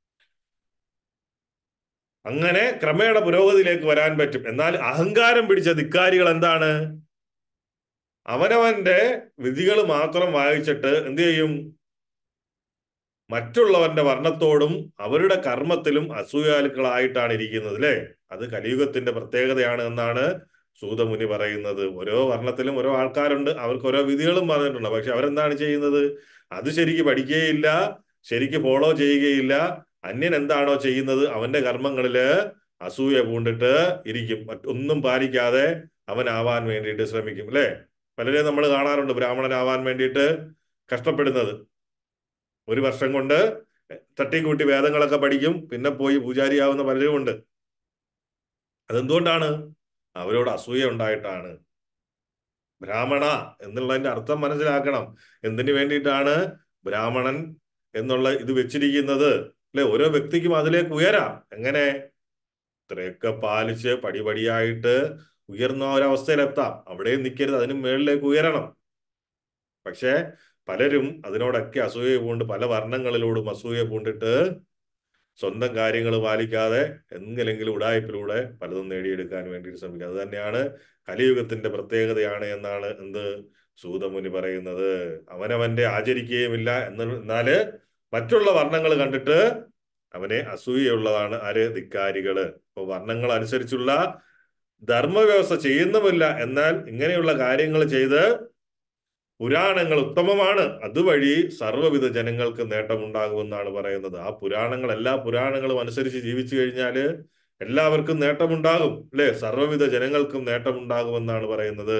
Speaker 1: അങ്ങനെ ക്രമേണ പുരോഗതിയിലേക്ക് വരാൻ പറ്റും എന്നാൽ അഹങ്കാരം പിടിച്ച ധിക്കാരികൾ എന്താണ് അവനവന്റെ വിധികൾ മാത്രം വായിച്ചിട്ട് എന്ത് ചെയ്യും മറ്റുള്ളവന്റെ വർണ്ണത്തോടും അവരുടെ കർമ്മത്തിലും അസൂയാലുക്കളായിട്ടാണ് ഇരിക്കുന്നത് അല്ലെ അത് കലിയുഗത്തിന്റെ പ്രത്യേകതയാണ് എന്നാണ് സൂതമുനി പറയുന്നത് ഓരോ വർണ്ണത്തിലും ഓരോ ആൾക്കാരുണ്ട് അവർക്ക് ഓരോ വിധികളും പറഞ്ഞിട്ടുണ്ട് പക്ഷെ അവരെന്താണ് ചെയ്യുന്നത് അത് ശരിക്ക് പഠിക്കുകയില്ല ശരിക്ക് ഫോളോ ചെയ്യുകയില്ല അന്യൻ എന്താണോ ചെയ്യുന്നത് അവന്റെ കർമ്മങ്ങളില് അസൂയ പൂണ്ടിട്ട് ഇരിക്കും മറ്റൊന്നും പാലിക്കാതെ അവനാവാൻ വേണ്ടിയിട്ട് ശ്രമിക്കും അല്ലെ പലരെയും നമ്മൾ കാണാറുണ്ട് ബ്രാഹ്മണനാവാൻ വേണ്ടിയിട്ട് കഷ്ടപ്പെടുന്നത് ഒരു വർഷം കൊണ്ട് തട്ടിക്കൂട്ടി വേദങ്ങളൊക്കെ പഠിക്കും പിന്നെ പോയി പൂജാരിയാവുന്ന പലരും ഉണ്ട് അതെന്തുകൊണ്ടാണ് അവരോട് അസൂയ ഉണ്ടായിട്ടാണ് ബ്രാഹ്മണ എന്നുള്ളതിന്റെ അർത്ഥം മനസ്സിലാക്കണം എന്തിനു വേണ്ടിയിട്ടാണ് ബ്രാഹ്മണൻ എന്നുള്ള ഇത് വെച്ചിരിക്കുന്നത് അല്ലെ ഓരോ വ്യക്തിക്കും അതിലേക്ക് ഉയരാം എങ്ങനെ ഇത്രയൊക്കെ പാലിച്ച് പടിപടിയായിട്ട് ഉയർന്ന ഒരവസ്ഥയിലെത്താം അവിടെയും നിൽക്കരുത് അതിന് മേളിലേക്ക് ഉയരണം പക്ഷെ പലരും അതിനോടൊക്കെ അസൂയ പൂണ്ട് പല വർണ്ണങ്ങളിലൂടും അസൂയ പൂണ്ടിട്ട് സ്വന്തം കാര്യങ്ങൾ പാലിക്കാതെ എന്തെങ്കിലും ഉടായ്പിലൂടെ പലതും നേടിയെടുക്കാൻ വേണ്ടി ശ്രമിക്കുക അത് തന്നെയാണ് കലിയുഗത്തിന്റെ പ്രത്യേകതയാണ് എന്നാണ് എന്ത് സൂതമുനി പറയുന്നത് അവനവന്റെ ആചരിക്കുകയുമില്ല എന്ന് എന്നാല് മറ്റുള്ള വർണ്ണങ്ങൾ കണ്ടിട്ട് അവനെ അസൂയുള്ളതാണ് ആര് ധിക്കാരികള് അപ്പൊ വർണ്ണങ്ങൾ അനുസരിച്ചുള്ള ധർമ്മവ്യവസ്ഥ ചെയ്യുന്നുമില്ല എന്നാൽ ഇങ്ങനെയുള്ള കാര്യങ്ങൾ ചെയ്ത് പുരാണങ്ങൾ ഉത്തമമാണ് അതുവഴി സർവ്വവിധ ജനങ്ങൾക്ക് നേട്ടമുണ്ടാകുമെന്നാണ് പറയുന്നത് ആ പുരാണങ്ങൾ എല്ലാ പുരാണങ്ങളും അനുസരിച്ച് ജീവിച്ചു കഴിഞ്ഞാല് എല്ലാവർക്കും നേട്ടമുണ്ടാകും അല്ലെ സർവ്വവിധ ജനങ്ങൾക്കും നേട്ടമുണ്ടാകുമെന്നാണ് പറയുന്നത്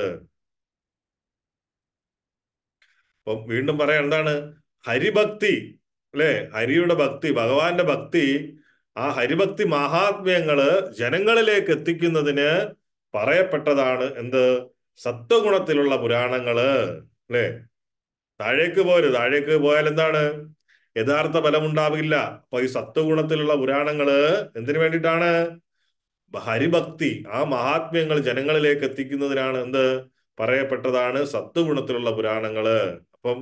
Speaker 1: അപ്പം വീണ്ടും പറയാം എന്താണ് ഹരിഭക്തി അല്ലെ ഹരിയുടെ ഭക്തി ഭഗവാന്റെ ഭക്തി ആ ഹരിഭക്തി മഹാത്മ്യങ്ങള് ജനങ്ങളിലേക്ക് എത്തിക്കുന്നതിന് പറയപ്പെട്ടതാണ് എന്ത് സത്വഗുണത്തിലുള്ള പുരാണങ്ങള് അല്ലെ താഴേക്ക് പോരുത് താഴേക്ക് പോയാൽ എന്താണ് യഥാർത്ഥ ഫലമുണ്ടാവില്ല അപ്പൊ ഈ സത്വഗുണത്തിലുള്ള പുരാണങ്ങള് എന്തിനു വേണ്ടിയിട്ടാണ് ഹരിഭക്തി ആ മഹാത്മ്യങ്ങൾ ജനങ്ങളിലേക്ക് എത്തിക്കുന്നതിനാണ് എന്ത് പറയപ്പെട്ടതാണ് സത്വഗുണത്തിലുള്ള പുരാണങ്ങള് അപ്പം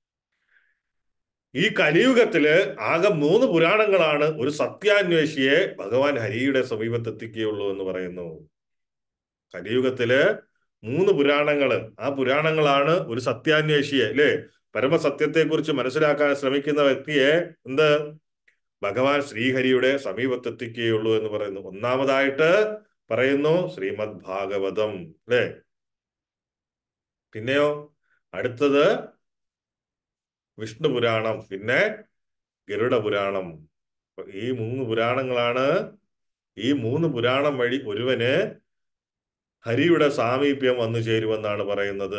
Speaker 1: ഈ കലിയുഗത്തില് ആകെ മൂന്ന് പുരാണങ്ങളാണ് ഒരു സത്യാന്വേഷിയെ ഭഗവാൻ ഹരിയുടെ സമീപത്ത് എത്തിക്കുകയുള്ളൂ എന്ന് പറയുന്നു കലിയുഗത്തില് മൂന്ന് പുരാണങ്ങള് ആ പുരാണങ്ങളാണ് ഒരു സത്യാന്വേഷിയെ അല്ലെ പരമസത്യത്തെക്കുറിച്ച് മനസ്സിലാക്കാൻ ശ്രമിക്കുന്ന വ്യക്തിയെ എന്ത് ഭഗവാൻ ശ്രീഹരിയുടെ സമീപത്തെത്തിക്കുകയുള്ളൂ എന്ന് പറയുന്നു ഒന്നാമതായിട്ട് പറയുന്നു ശ്രീമദ് ഭാഗവതം അല്ലെ പിന്നെയോ അടുത്തത് വിഷ്ണു പുരാണം പിന്നെ ഗരുഡ പുരാണം അപ്പൊ ഈ മൂന്ന് പുരാണങ്ങളാണ് ഈ മൂന്ന് പുരാണം വഴി ഒരുവന് ഹരിയുടെ സാമീപ്യം വന്നു ചേരുമെന്നാണ് പറയുന്നത്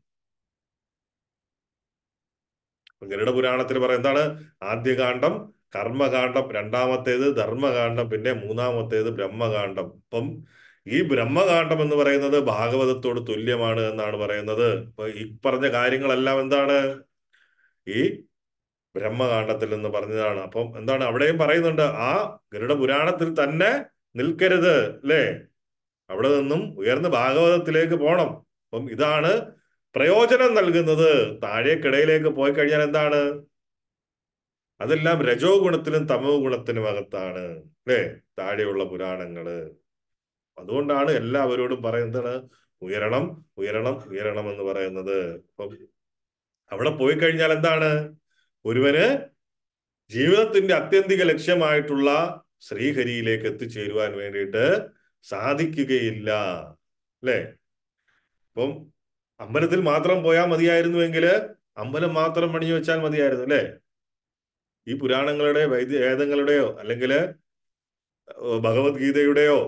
Speaker 1: ഗരുഡ പുരാണത്തിൽ പറയും എന്താണ് ആദ്യകാന്ഡം കർമ്മകാന്ഡം രണ്ടാമത്തേത് ധർമ്മകാന്ഡം പിന്നെ മൂന്നാമത്തേത് ബ്രഹ്മകാന്ഡം അപ്പം ഈ ബ്രഹ്മകാന്ഡം എന്ന് പറയുന്നത് ഭാഗവതത്തോട് തുല്യമാണ് എന്നാണ് പറയുന്നത് അപ്പൊ ഈ പറഞ്ഞ കാര്യങ്ങളെല്ലാം എന്താണ് ഈ ബ്രഹ്മകാന്ഡത്തിൽ നിന്ന് പറഞ്ഞതാണ് അപ്പം എന്താണ് അവിടെയും പറയുന്നുണ്ട് ആ ഗരുഡ പുരാണത്തിൽ തന്നെ നിൽക്കരുത് അല്ലേ അവിടെ നിന്നും ഉയർന്ന് ഭാഗവതത്തിലേക്ക് പോണം അപ്പം ഇതാണ് പ്രയോജനം നൽകുന്നത് താഴേക്കിടയിലേക്ക് പോയി കഴിഞ്ഞാൽ എന്താണ് അതെല്ലാം രജോ ഗുണത്തിലും തമോ ഗുണത്തിനും അകത്താണ് അല്ലേ താഴെയുള്ള പുരാണങ്ങള് അതുകൊണ്ടാണ് എല്ലാവരോടും പറയുന്നത് ഉയരണം ഉയരണം ഉയരണം എന്ന് പറയുന്നത് അപ്പം അവിടെ പോയി കഴിഞ്ഞാൽ എന്താണ് ഒരുവന് ജീവിതത്തിന്റെ അത്യന്തിക ലക്ഷ്യമായിട്ടുള്ള ശ്രീഹരിയിലേക്ക് എത്തിച്ചേരുവാൻ വേണ്ടിയിട്ട് സാധിക്കുകയില്ല അല്ലേ അപ്പം അമ്പലത്തിൽ മാത്രം പോയാൽ മതിയായിരുന്നുവെങ്കിൽ അമ്പലം മാത്രം പണിഞ്ഞു വെച്ചാൽ മതിയായിരുന്നു അല്ലേ ഈ പുരാണങ്ങളുടെ വൈദ്യ വേദങ്ങളുടെയോ അല്ലെങ്കിൽ ഭഗവത്ഗീതയുടെയോ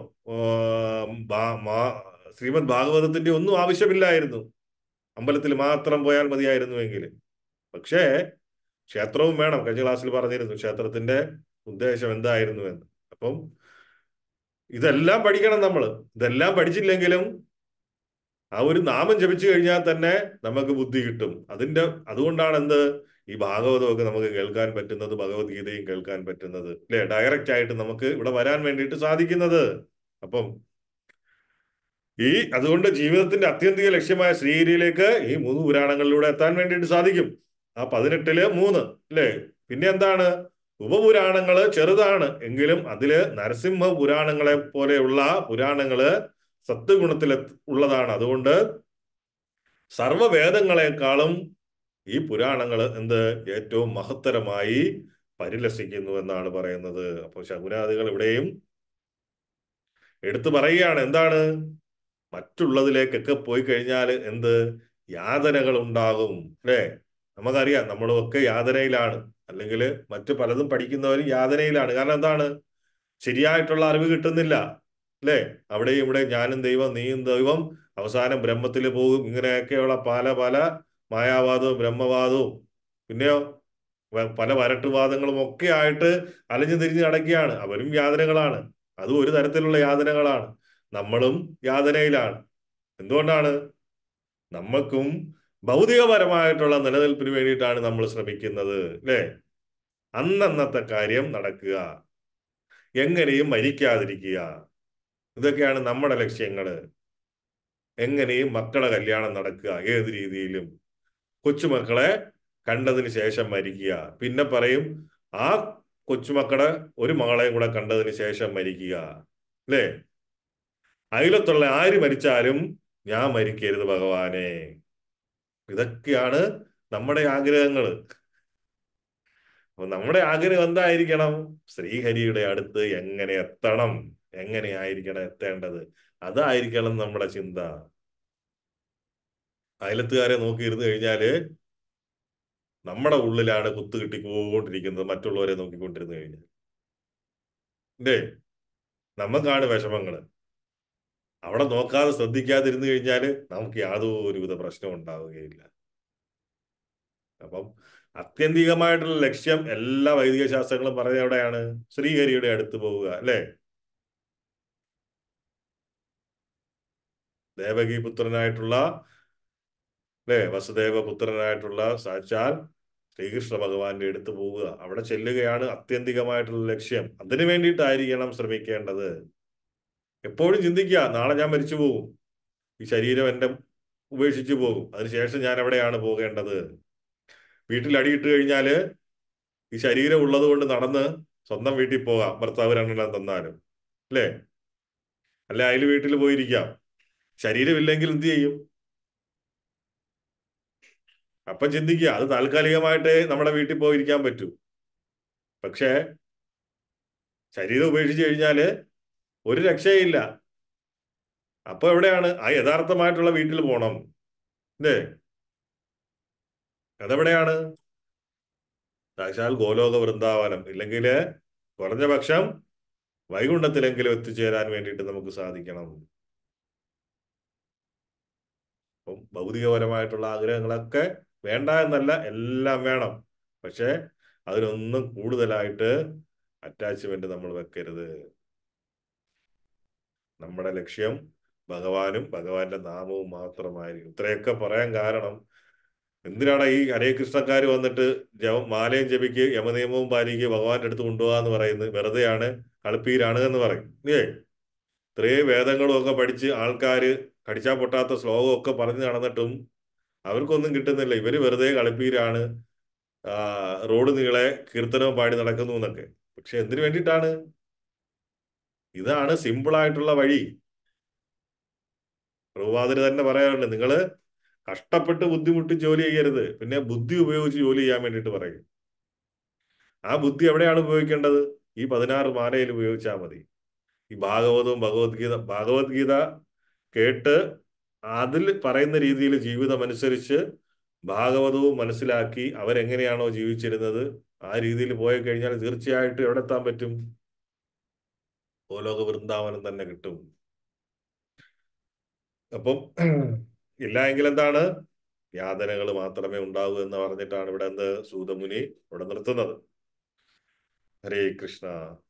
Speaker 1: ശ്രീമദ് ഭാഗവതത്തിന്റെ ഒന്നും ആവശ്യമില്ലായിരുന്നു അമ്പലത്തിൽ മാത്രം പോയാൽ മതിയായിരുന്നുവെങ്കിൽ പക്ഷേ ക്ഷേത്രവും വേണം കഴിഞ്ഞ ക്ലാസ്സിൽ പറഞ്ഞിരുന്നു ക്ഷേത്രത്തിന്റെ ഉദ്ദേശം എന്തായിരുന്നു എന്ന് അപ്പം ഇതെല്ലാം പഠിക്കണം നമ്മൾ ഇതെല്ലാം പഠിച്ചില്ലെങ്കിലും ആ ഒരു നാമം ജപിച്ചു കഴിഞ്ഞാൽ തന്നെ നമുക്ക് ബുദ്ധി കിട്ടും അതിന്റെ അതുകൊണ്ടാണ് എന്ത് ഈ ഭാഗവതമൊക്കെ നമുക്ക് കേൾക്കാൻ പറ്റുന്നത് ഭഗവത്ഗീതയും കേൾക്കാൻ പറ്റുന്നത് അല്ലെ ഡയറക്റ്റ് ആയിട്ട് നമുക്ക് ഇവിടെ വരാൻ വേണ്ടിയിട്ട് സാധിക്കുന്നത് അപ്പം ഈ അതുകൊണ്ട് ജീവിതത്തിന്റെ അത്യന്തിക ലക്ഷ്യമായ ശ്രീഹരിയിലേക്ക് ഈ മൂന്ന് പുരാണങ്ങളിലൂടെ എത്താൻ വേണ്ടിയിട്ട് സാധിക്കും ആ പതിനെട്ടില് മൂന്ന് അല്ലേ പിന്നെ എന്താണ് ഉപപുരാണങ്ങള് ചെറുതാണ് എങ്കിലും അതില് നരസിംഹ പുരാണങ്ങളെ പോലെയുള്ള പുരാണങ്ങള് സത്വഗുണത്തിൽ ഉള്ളതാണ് അതുകൊണ്ട് സർവവേദങ്ങളെക്കാളും ഈ പുരാണങ്ങൾ എന്ത് ഏറ്റവും മഹത്തരമായി പരിലസിക്കുന്നു എന്നാണ് പറയുന്നത് അപ്പോൾ ശകുനാദികൾ ഇവിടെയും എടുത്തു പറയുകയാണ് എന്താണ് മറ്റുള്ളതിലേക്കൊക്കെ പോയി കഴിഞ്ഞാൽ എന്ത് യാതനകൾ ഉണ്ടാകും അല്ലേ നമുക്കറിയാം നമ്മളൊക്കെ യാതനയിലാണ് അല്ലെങ്കിൽ മറ്റു പലതും പഠിക്കുന്നവരും യാതനയിലാണ് കാരണം എന്താണ് ശരിയായിട്ടുള്ള അറിവ് കിട്ടുന്നില്ല അല്ലേ അവിടെയും ഇവിടെ ഞാനും ദൈവം നീയും ദൈവം അവസാനം ബ്രഹ്മത്തിൽ പോകും ഇങ്ങനെയൊക്കെയുള്ള പല പല മായാവാദവും ബ്രഹ്മവാദവും പിന്നെയോ പല വരട്ടുവാദങ്ങളും ഒക്കെ ആയിട്ട് അലഞ്ഞു തിരിഞ്ഞ് നടക്കുകയാണ് അവരും യാതനകളാണ് അതും ഒരു തരത്തിലുള്ള യാതനകളാണ് നമ്മളും യാതനയിലാണ് എന്തുകൊണ്ടാണ് നമ്മൾക്കും ഭൗതികപരമായിട്ടുള്ള നിലനിൽപ്പിന് വേണ്ടിയിട്ടാണ് നമ്മൾ ശ്രമിക്കുന്നത് അല്ലേ അന്നന്നത്തെ കാര്യം നടക്കുക എങ്ങനെയും മരിക്കാതിരിക്കുക ഇതൊക്കെയാണ് നമ്മുടെ ലക്ഷ്യങ്ങള് എങ്ങനെയും മക്കളെ കല്യാണം നടക്കുക ഏത് രീതിയിലും കൊച്ചുമക്കളെ കണ്ടതിന് ശേഷം മരിക്കുക പിന്നെ പറയും ആ കൊച്ചുമക്കളെ ഒരു മകളെയും കൂടെ കണ്ടതിന് ശേഷം മരിക്കുക അല്ലേ അയലത്തുള്ള ആര് മരിച്ചാലും ഞാൻ മരിക്കരുത് ഭഗവാനെ ഇതൊക്കെയാണ് നമ്മുടെ ആഗ്രഹങ്ങൾ അപ്പൊ നമ്മുടെ ആഗ്രഹം എന്തായിരിക്കണം ശ്രീഹരിയുടെ അടുത്ത് എങ്ങനെ എത്തണം എങ്ങനെയായിരിക്കണം എത്തേണ്ടത് അതായിരിക്കണം നമ്മുടെ ചിന്ത അയലത്തുകാരെ നോക്കി ഇരുന്ന് കഴിഞ്ഞാല് നമ്മുടെ ഉള്ളിലാണ് കുത്ത് കിട്ടിക്കൊണ്ടിരിക്കുന്നത് മറ്റുള്ളവരെ നോക്കിക്കൊണ്ടിരുന്നു കഴിഞ്ഞാൽ ഇല്ലേ നമുക്കാണ് വിഷമങ്ങള് അവിടെ നോക്കാതെ ശ്രദ്ധിക്കാതിരുന്നു കഴിഞ്ഞാല് നമുക്ക് യാതൊരുവിധ പ്രശ്നവും ഉണ്ടാവുകയില്ല അപ്പം ആത്യന്തികമായിട്ടുള്ള ലക്ഷ്യം എല്ലാ വൈദിക ശാസ്ത്രങ്ങളും പറയുന്നത് എവിടെയാണ് ശ്രീഹരിയുടെ അടുത്ത് പോവുക അല്ലേ ദേവകി പുത്രനായിട്ടുള്ള അല്ലേ വസുദേവ പുത്രനായിട്ടുള്ള സാക്ഷാൽ ശ്രീകൃഷ്ണ ഭഗവാന്റെ അടുത്ത് പോവുക അവിടെ ചെല്ലുകയാണ് ആത്യന്തികമായിട്ടുള്ള ലക്ഷ്യം അതിനു വേണ്ടിയിട്ടായിരിക്കണം ശ്രമിക്കേണ്ടത് എപ്പോഴും ചിന്തിക്കുക നാളെ ഞാൻ മരിച്ചു പോകും ഈ ശരീരം എന്റെ ഉപേക്ഷിച്ചു പോകും അതിനുശേഷം ഞാൻ എവിടെയാണ് പോകേണ്ടത് വീട്ടിൽ അടിയിട്ട് കഴിഞ്ഞാല് ഈ ശരീരം ഉള്ളത് കൊണ്ട് നടന്ന് സ്വന്തം വീട്ടിൽ പോകാം ഭർത്താവ് രണ്ടെണ്ണം തന്നാലും അല്ലേ അല്ലെ അയൽ വീട്ടിൽ പോയിരിക്കാം ശരീരമില്ലെങ്കിൽ എന്ത് ചെയ്യും അപ്പൊ ചിന്തിക്കുക അത് താൽക്കാലികമായിട്ട് നമ്മുടെ വീട്ടിൽ പോയിരിക്കാൻ പറ്റൂ പക്ഷേ ശരീരം ഉപേക്ഷിച്ച് കഴിഞ്ഞാല് ഒരു രക്ഷയില്ല അപ്പൊ എവിടെയാണ് ആ യഥാർത്ഥമായിട്ടുള്ള വീട്ടിൽ പോണം അല്ലേ അതെവിടെയാണ് സാക്ഷാൽ ഗോലോക വൃന്ദാവനം ഇല്ലെങ്കിൽ കുറഞ്ഞ പക്ഷം വൈകുണ്ഠത്തിലെങ്കിലും എത്തിച്ചേരാൻ വേണ്ടിയിട്ട് നമുക്ക് സാധിക്കണം അപ്പം ഭൗതികപരമായിട്ടുള്ള ആഗ്രഹങ്ങളൊക്കെ വേണ്ട എന്നല്ല എല്ലാം വേണം പക്ഷെ അതിനൊന്നും കൂടുതലായിട്ട് അറ്റാച്ച്മെന്റ് നമ്മൾ വെക്കരുത് നമ്മുടെ ലക്ഷ്യം ഭഗവാനും ഭഗവാന്റെ നാമവും മാത്രമായിരിക്കും ഇത്രയൊക്കെ പറയാൻ കാരണം എന്തിനാണ് ഈ ഹരേ കൃഷ്ണക്കാർ വന്നിട്ട് ജപ മാലയും ജപിക്ക് യമനിയമവും പാലിക്ക് ഭഗവാന്റെ അടുത്ത് കൊണ്ടുപോകാന്ന് പറയുന്നത് വെറുതെയാണ് കളിപ്പീരാണ് എന്ന് പറയും ഏ ഇത്രയും വേദങ്ങളും ഒക്കെ പഠിച്ച് ആൾക്കാര് കടിച്ചാ പൊട്ടാത്ത ശ്ലോകം ഒക്കെ പറഞ്ഞു നടന്നിട്ടും അവർക്കൊന്നും കിട്ടുന്നില്ല ഇവര് വെറുതെ കളിപ്പീരാണ് ആ റോഡ് നീളെ കീർത്തനവും പാടി നടക്കുന്നു എന്നൊക്കെ പക്ഷെ എന്തിനു വേണ്ടിയിട്ടാണ് ഇതാണ് സിമ്പിൾ ആയിട്ടുള്ള വഴി പ്രഭുപാതിര് തന്നെ പറയാറുണ്ട് നിങ്ങള് കഷ്ടപ്പെട്ട് ബുദ്ധിമുട്ടി ജോലി ചെയ്യരുത് പിന്നെ ബുദ്ധി ഉപയോഗിച്ച് ജോലി ചെയ്യാൻ വേണ്ടിയിട്ട് പറയും ആ ബുദ്ധി എവിടെയാണ് ഉപയോഗിക്കേണ്ടത് ഈ പതിനാറ് മാലയിൽ ഉപയോഗിച്ചാൽ മതി ഈ ഭാഗവതവും ഭഗവത്ഗീത ഭഗവത്ഗീത കേട്ട് അതിൽ പറയുന്ന രീതിയിൽ ജീവിതം അനുസരിച്ച് ഭാഗവതവും മനസ്സിലാക്കി അവരെങ്ങനെയാണോ ജീവിച്ചിരുന്നത് ആ രീതിയിൽ പോയി കഴിഞ്ഞാൽ തീർച്ചയായിട്ടും എവിടെ എത്താൻ പറ്റും ഗോലോക വൃന്ദാവനം തന്നെ കിട്ടും അപ്പം ഇല്ല എങ്കിൽ എന്താണ് യാതനകൾ മാത്രമേ ഉണ്ടാവൂ എന്ന് പറഞ്ഞിട്ടാണ് ഇവിടെ എന്ത് സൂതമുനി ഇവിടെ നിർത്തുന്നത് ഹരേ കൃഷ്ണ